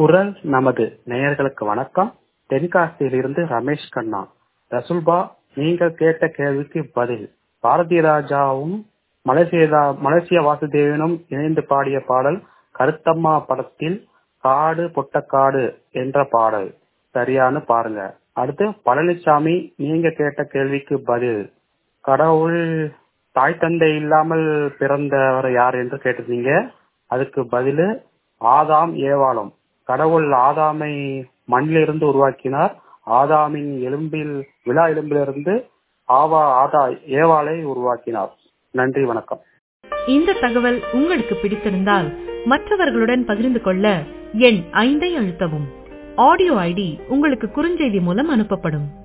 குரல் நமது நேயர்களுக்கு வணக்கம் தென்காசியிலிருந்து ரமேஷ் கண்ணா ரசுல்பா நீங்கள் கேட்ட கேள்விக்கு பதில் பாரதி ராஜாவும் மலேசியா மலேசிய வாசுதேவனும் இணைந்து பாடிய பாடல் கருத்தம்மா படத்தில் காடு பொட்டக்காடு என்ற பாடல் சரியானு பாருங்க அடுத்து பழனிசாமி நீங்க கேட்ட கேள்விக்கு பதில் கடவுள் தாய் தந்தை இல்லாமல் பிறந்தவர் யார் என்று கேட்டிருந்தீங்க அதுக்கு பதிலு ஆதாம் ஏவாளம் கடவுள் ஆதாமை மண்ணிலிருந்து உருவாக்கினார் ஆதாமின் எலும்பில் விழா எலும்பிலிருந்து ஆவா ஆதா ஏவாளை உருவாக்கினார் நன்றி வணக்கம் இந்த தகவல் உங்களுக்கு பிடித்திருந்தால் மற்றவர்களுடன் பகிர்ந்து கொள்ள எண் ஐந்தை அழுத்தவும் ஆடியோ ஐடி உங்களுக்கு குறுஞ்செய்தி மூலம் அனுப்பப்படும்